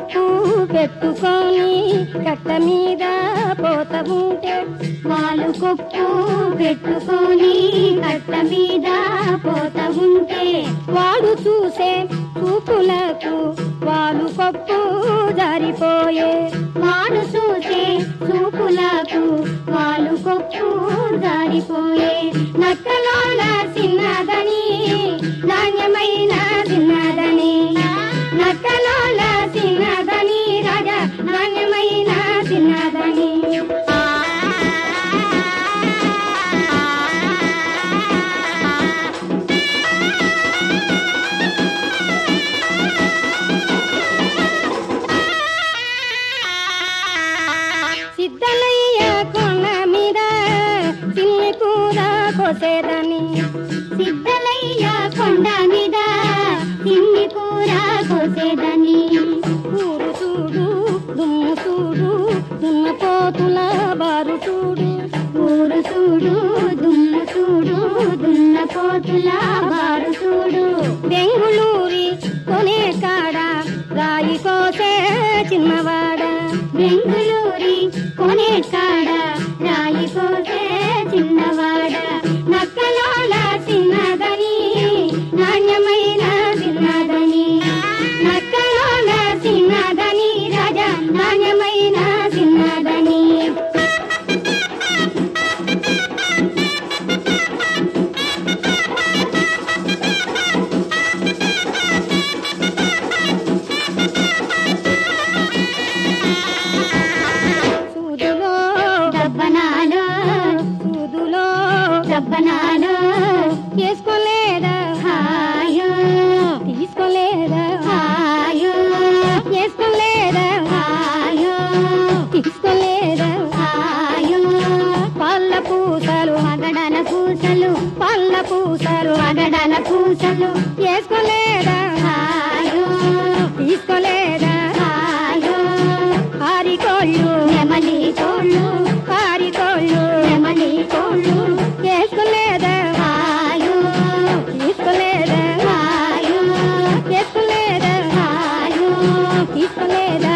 కొప్పు పెట్టుకొని కట్ట మీద పోత ఉంటే వాలు కొప్పు పెట్టుకొని కట్ట మీద పోత ఉంటే వాడు చూసే చూపులకు వాడు కొప్పు జారిపోయే వాడు చూసే చూపులకు వాలు కొప్పు జారిపోయే నక్కలోన చిన్నదని నాణ్యమైన చిన్నదని నక్కలోన చిన్నదని రాజా నాణ్యమైన చిన్నదని సిద్ధలయ్య కొండ మీద చిన్ని కూర కోసేదని సిద్ధలయ్య కొండ మీద తిన్ని కూర కోసేదని ఊరు చూడు దుమ్ము చూడు దున్నపోతుల బారు చూడు ఊరు చూడు దుమ్ము చూడు దున్న పోతుల బారు చూడు బెంగుళూరి కొనే కాడ రాయి కోసే చిన్నవాడ బెంగుళూరి కొనే కాడ రాయి కోసే చిన్నవాడ నక్కలోల చిన్నదని నాణ్యమైన చిన్నదని నక్కలోల చిన్నదని రాజా నాణ్యమైన చిన్నదని సూదులో డబ్బనాలో సూదులో డబ్బనాలో చేసుకోలేదా హాయో తీసుకోలేదా హాయో చేసుకోలేదా హాయో తీసుకోలేదా హాయో పళ్ళ పూసలు మగడల పూసలు పళ్ళ పూసలు మగడల పూసలు చేసుకోలేదా హాయో తీసుకోలేదా హాయో కారికోళ్ళు నెమలి కోళ్ళు కారికోళ్ళు నెమలి కోళ్ళు చేసుకోలేదా హాయో తీసుకోలేదా హాయో చేసుకోలేదా హాయో తీసుకోలేదా